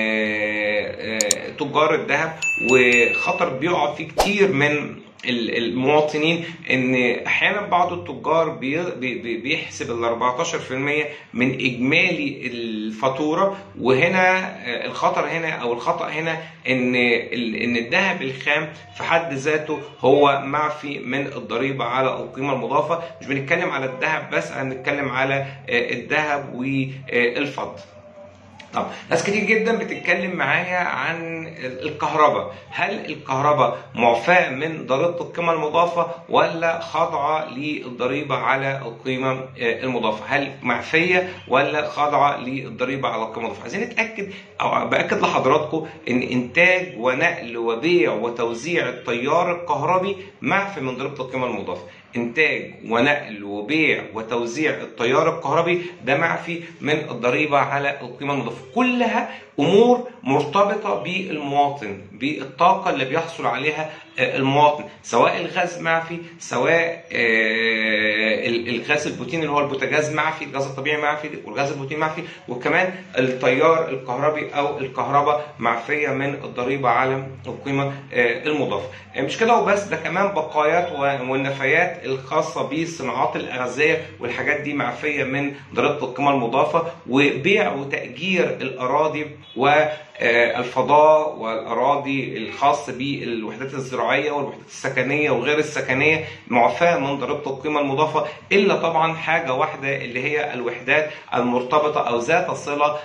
تجار الذهب وخطر بيقع فيه كتير من المواطنين ان احيانا بعض التجار بيحسب ال 14% من اجمالي الفاتوره وهنا الخطر هنا او الخطا هنا ان ان الذهب الخام في حد ذاته هو معفي من الضريبه على القيمه المضافه مش بنتكلم على الذهب بس انا بنتكلم على الذهب والفضه طب ناس كتير جدا بتتكلم معايا عن الكهرباء هل الكهرباء معفاة من ضريبة القيمة المضافة ولا خاضعة للضريبة على القيمة المضافة هل معفية ولا خاضعة للضريبة على القيمة المضافة عايزين نتأكد أو بأكد لحضراتكم إن إنتاج ونقل وبيع وتوزيع التيار الكهربي معفي من ضريبة القيمة المضافة انتاج ونقل وبيع وتوزيع التيار الكهربي ده معفي من الضريبه على القيمه المضافه كلها امور مرتبطه بالمواطن بالطاقه اللي بيحصل عليها المواطن سواء الغاز معفي سواء الغاز البوتين اللي هو البوتاجاز معفي الغاز الطبيعي معفي والغاز البوتين معفي وكمان التيار الكهربي او الكهرباء معفيه من الضريبه على القيمه المضافه مش كده وبس ده كمان بقايات والنفايات الخاصه بصناعات الاغذيه والحاجات دي معفيه من ضريبه القيمه المضافه وبيع وتاجير الاراضي والفضاء والاراضي الخاص بالوحدات الزراعيه والوحدات السكنيه وغير السكنيه معفاه من ضريبه القيمه المضافه الا طبعا حاجه واحده اللي هي الوحدات المرتبطه او ذات صله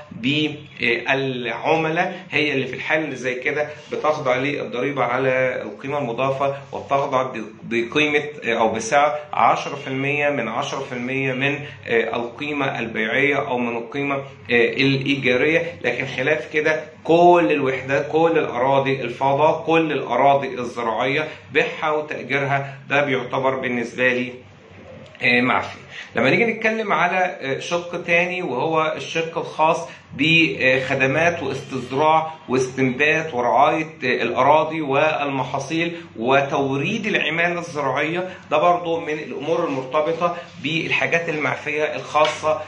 بالعملاء هي اللي في الحال اللي زي كده بتخضع للضريبه على القيمه المضافه وبتخضع بقيمه او بسعر 10% من 10% من القيمه البيعيه او من القيمه الايجاريه لكن خلاف كده كل الوحدات كل الاراضي الفضاء كل الاراضي الزراعيه بيعها وتاجيرها ده بيعتبر بالنسبه لي معفي لما نيجي نتكلم على شق تاني وهو الشق الخاص بخدمات واستزراع واستنبات ورعاية الأراضي والمحاصيل وتوريد العمالة الزراعية ده برضو من الأمور المرتبطة بالحاجات المعفية الخاصة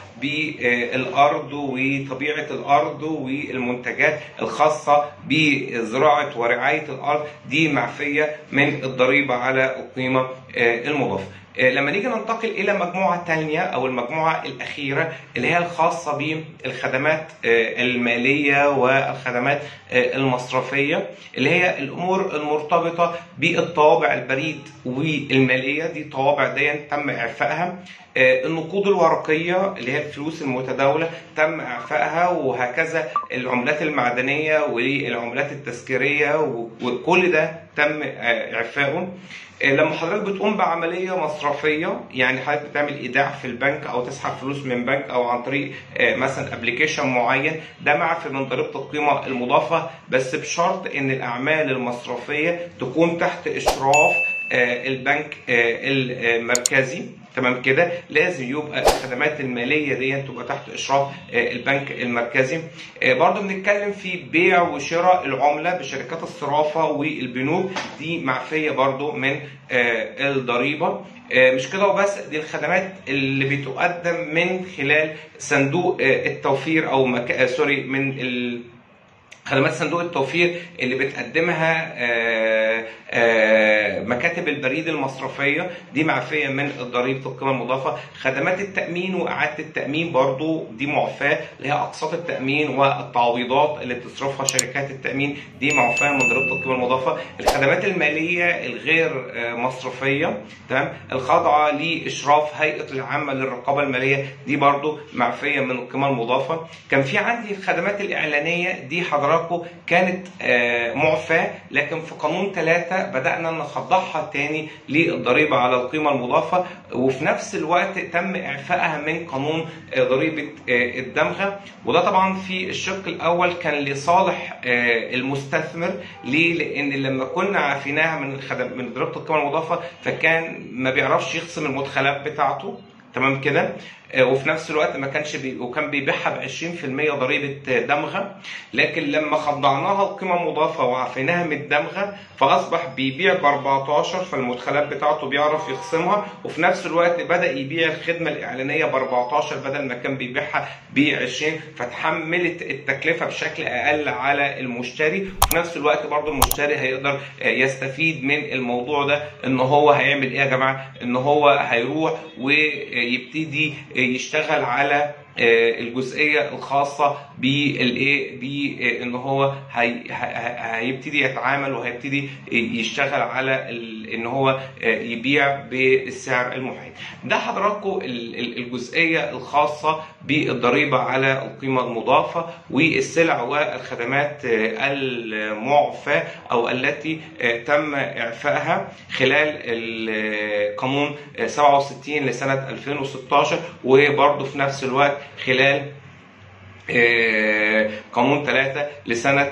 بالأرض وطبيعة الأرض والمنتجات الخاصة بزراعة ورعاية الأرض دي معفية من الضريبة على القيمة المضافة لما نيجي ننتقل الى مجموعه ثانيه او المجموعه الاخيره اللي هي الخاصه بالخدمات الماليه والخدمات المصرفيه اللي هي الامور المرتبطه بالطوابع البريد والماليه دي طوابع دي تم اعفائها النقود الورقيه اللي هي الفلوس المتداوله تم اعفائها وهكذا العملات المعدنيه والعملات التذكيريه وكل ده تم اعفائه لما حضرتك بتقوم بعمليه مصرفيه يعني حضرتك بتعمل ايداع في البنك او تسحب فلوس من بنك او عن طريق مثلا ابلكيشن معين ده معفي من ضريبه القيمه المضافه بس بشرط ان الاعمال المصرفيه تكون تحت اشراف البنك المركزي تمام كده لازم يبقى الخدمات الماليه دي تبقى تحت اشراف البنك المركزي برضه بنتكلم في بيع وشراء العمله بشركات الصرافه والبنوك دي معفيه برضه من الضريبه مش كده وبس دي الخدمات اللي بتقدم من خلال صندوق التوفير او مك... سوري من ال... خدمات صندوق التوفير اللي بتقدمها آآ آآ مكاتب البريد المصرفية دي معفية من ضريبة القيمة المضافة خدمات التأمين وإعادة التأمين برضو دي معفاة اللي هي أقساط التأمين والتعويضات اللي بتصرفها شركات التأمين دي معفاة من ضريبة القيمة المضافة الخدمات المالية الغير مصرفية تمام الخاضعة لإشراف هيئة العامة للرقابة المالية دي برضو معفية من القيمة المضافة كان في عندي الخدمات الإعلانية دي حضرتك حضراتكم كانت معفاة لكن في قانون ثلاثة بدأنا نخضعها تاني للضريبة على القيمة المضافة وفي نفس الوقت تم إعفائها من قانون ضريبة الدمغة وده طبعا في الشق الأول كان لصالح المستثمر ليه؟ لأن لما كنا عافيناها من الخدم من ضريبة القيمة المضافة فكان ما بيعرفش يخصم المدخلات بتاعته تمام كده وفي نفس الوقت ما كانش بي وكان بيبيعها ب 20% ضريبه دمغه لكن لما خضعناها القيمه مضافه وعفيناها من الدمغه فاصبح بيبيع ب 14 فالمدخلات بتاعته بيعرف يخصمها وفي نفس الوقت بدا يبيع الخدمه الاعلانيه ب 14 بدل ما كان بيبيعها ب 20 فتحملت التكلفه بشكل اقل على المشتري وفي نفس الوقت برضه المشتري هيقدر يستفيد من الموضوع ده ان هو هيعمل ايه يا جماعه ان هو هيروح ويبتدي يشتغل على الجزئيه الخاصه بالايه بان هو هي هيبتدي يتعامل وهيبتدي يشتغل على ان هو يبيع بالسعر المحيط ده حضراتكم الجزئيه الخاصه بالضريبه على القيمه المضافه والسلع والخدمات المعفاه او التي تم اعفائها خلال القانون 67 لسنه 2016 وبرضه في نفس الوقت خلال قانون 3 لسنة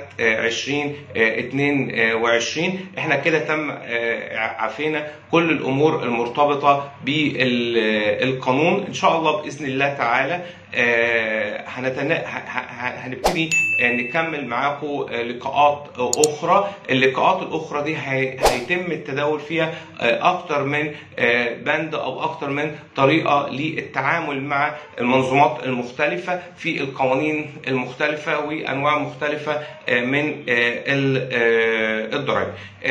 2022 احنا كده تم عافينا كل الامور المرتبطة بالقانون ان شاء الله باذن الله تعالى هنتنا... هنبتدي نكمل معاكم لقاءات اخرى اللقاءات الاخرى دي هيتم التداول فيها اكتر من بند او اكتر من طريقه للتعامل مع المنظومات المختلفه في القوانين القوانين المختلفه وانواع مختلفه من الضرائب.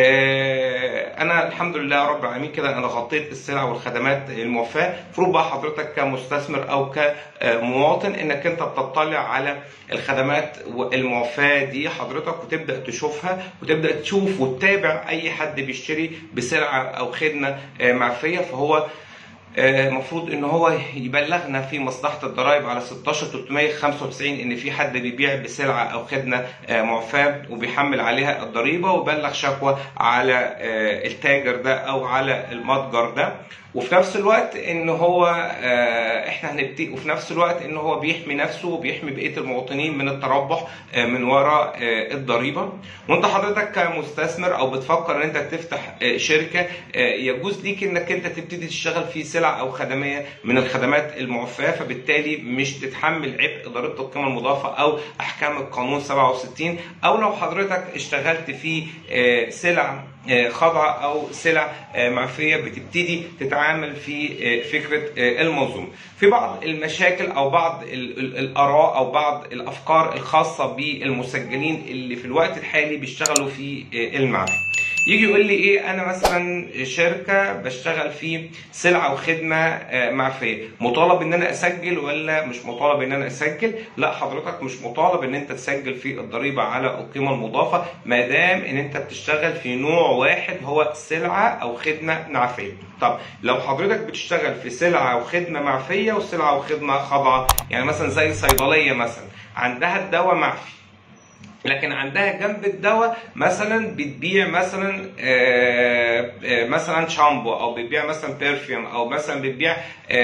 انا الحمد لله رب العالمين كده انا غطيت السلع والخدمات الموفاه، المفروض بقى حضرتك كمستثمر او كمواطن انك انت تطلع على الخدمات الموفاه دي حضرتك وتبدا تشوفها وتبدا تشوف وتتابع اي حد بيشتري بسلعه او خدمه معفيه فهو المفروض ان هو يبلغنا في مصلحه الضرائب على 16 395 ان في حد بيبيع بسلعه او خدمه معفاه وبيحمل عليها الضريبه وبلغ شكوى على التاجر ده او على المتجر ده وفي نفس الوقت ان هو احنا هنبتدي وفي نفس الوقت ان هو بيحمي نفسه وبيحمي بقيه المواطنين من التربح من وراء الضريبه وانت حضرتك كمستثمر او بتفكر ان انت تفتح شركه يجوز ليك انك انت تبتدي تشتغل في سلع او خدميه من الخدمات المعفاه فبالتالي مش تتحمل عبء ضريبه القيمه المضافه او احكام القانون 67 او لو حضرتك اشتغلت في سلع خاضعه او سلع معفيه بتبتدي تتعامل في فكره المنظومه. في بعض المشاكل او بعض الاراء او بعض الافكار الخاصه بالمسجلين اللي في الوقت الحالي بيشتغلوا في المعفي. يجي يقول لي ايه انا مثلا شركه بشتغل في سلعه وخدمه معفيه مطالب ان انا اسجل ولا مش مطالب ان انا اسجل لا حضرتك مش مطالب ان انت تسجل في الضريبه على القيمه المضافه ما دام ان انت بتشتغل في نوع واحد هو سلعه او خدمه معفيه طب لو حضرتك بتشتغل في سلعه وخدمه معفيه وسلعه وخدمه خاضعه يعني مثلا زي صيدليه مثلا عندها الدواء معفي لكن عندها جنب الدواء مثلا بتبيع مثلا آآ آآ مثلا شامبو او بتبيع مثلا برفيوم او مثلا بتبيع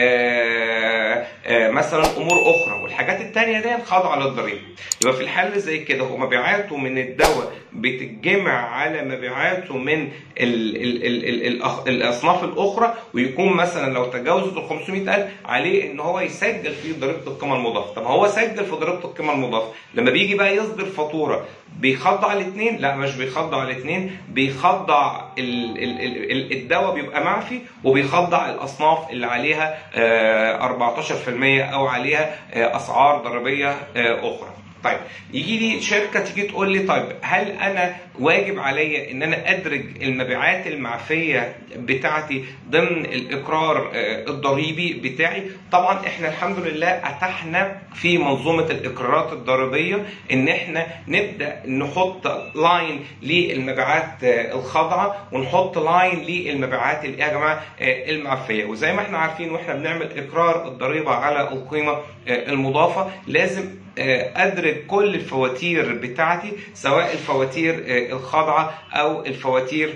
آآ مثلا امور اخرى والحاجات التانية دي خاضعه للضريبه يبقى في الحل زي كده هو مبيعاته من الدواء بتتجمع على مبيعاته من ال ال ال ال الاصناف الاخرى ويكون مثلا لو تجاوزت ال 500000 عليه ان هو يسجل في ضريبه القيمه المضافه طب هو سجل في ضريبه القيمه المضافه لما بيجي بقى يصدر فاتوره بيخضع الاثنين لا مش بيخضع الاثنين بيخضع ال ال ال الدواء بيبقى معفي وبيخضع الاصناف اللي عليها 14% او عليها اسعار ضريبيه اخرى طيب يجي لي شركه تيجي تقول لي طيب هل انا واجب عليا ان انا ادرج المبيعات المعفيه بتاعتي ضمن الاقرار الضريبي بتاعي طبعا احنا الحمد لله اتحنا في منظومه الاقرارات الضريبيه ان احنا نبدا نحط لاين للمبيعات الخاضعه ونحط لاين للمبيعات اللي يا جماعه المعفيه وزي ما احنا عارفين واحنا بنعمل اقرار الضريبه على القيمه المضافه لازم ادرج كل الفواتير بتاعتي سواء الفواتير الخاضعه او الفواتير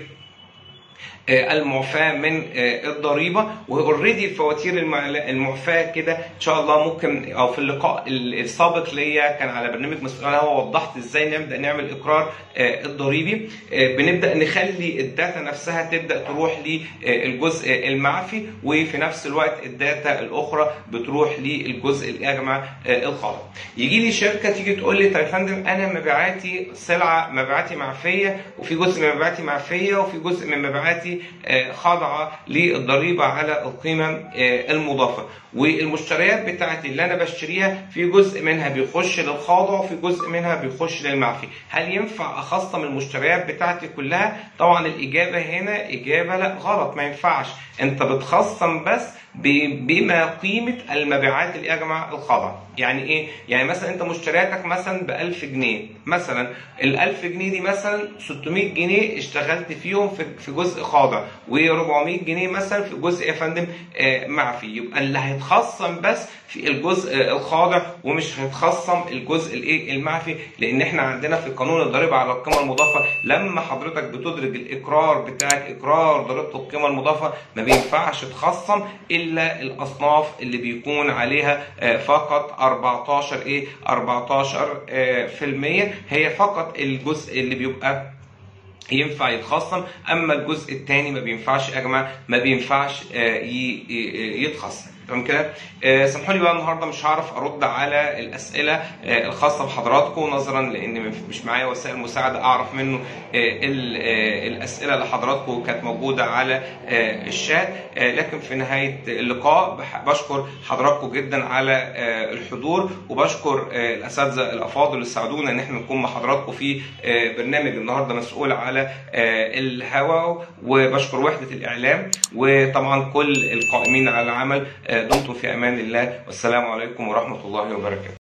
المعفاة من الضريبة واوريدي الفواتير المعفاة كده ان شاء الله ممكن او في اللقاء السابق ليا كان على برنامج مسؤول هو وضحت ازاي نبدا نعمل اقرار الضريبي بنبدا نخلي الداتا نفسها تبدا تروح للجزء المعفي وفي نفس الوقت الداتا الاخرى بتروح للجزء يا جماعه الخاضع يجي لي شركه تيجي تقول لي طيب يا فندم انا مبيعاتي سلعه مبيعاتي معفيه وفي جزء من مبيعاتي معفيه وفي جزء من مبيعاتي خاضعه للضريبه على القيمه المضافه والمشتريات بتاعتي اللي انا بشتريها في جزء منها بيخش للخاضع وفي جزء منها بيخش للمعفي هل ينفع اخصم المشتريات بتاعتي كلها طبعا الاجابه هنا اجابه لا غلط ما ينفعش انت بتخصم بس بما قيمه المبيعات اللي يا جماعه الخاضعه يعني ايه يعني مثلا انت مشترياتك مثلا ب 1000 جنيه مثلا ال 1000 جنيه دي مثلا 600 جنيه اشتغلت فيهم في في جزء خاضع و400 جنيه مثلا في جزء يا فندم معفي يبقى اللي هيتخصم بس في الجزء الخاضع ومش هيتخصم الجزء الايه المعفي لان احنا عندنا في قانون الضريبه على القيمه المضافه لما حضرتك بتدرج الاقرار بتاعك اقرار ضريبه القيمه المضافه ما بينفعش تخصم الا الاصناف اللي بيكون عليها فقط 14 ايه 14 في المية هي فقط الجزء اللي بيبقى ينفع يتخصم اما الجزء الثاني ما بينفعش يا جماعه ما بينفعش يتخصم تمام كده آه، سامحوا لي بقى النهارده مش هعرف ارد على الاسئله آه، الخاصه بحضراتكم نظرا لان مش معايا وسائل مساعده اعرف منه آه، ال- آه، الاسئله اللي حضراتكم كانت موجوده على آه، الشات آه، لكن في نهايه اللقاء بح- بشكر حضراتكم جدا على آه، الحضور وبشكر آه، الاساتذه الافاضل اللي ساعدونا ان احنا نكون مع حضراتكم في آه، برنامج النهارده مسؤول على آه، الهواء وبشكر وحده الاعلام وطبعا كل القائمين على العمل آه، دمتم في امان الله والسلام عليكم ورحمه الله وبركاته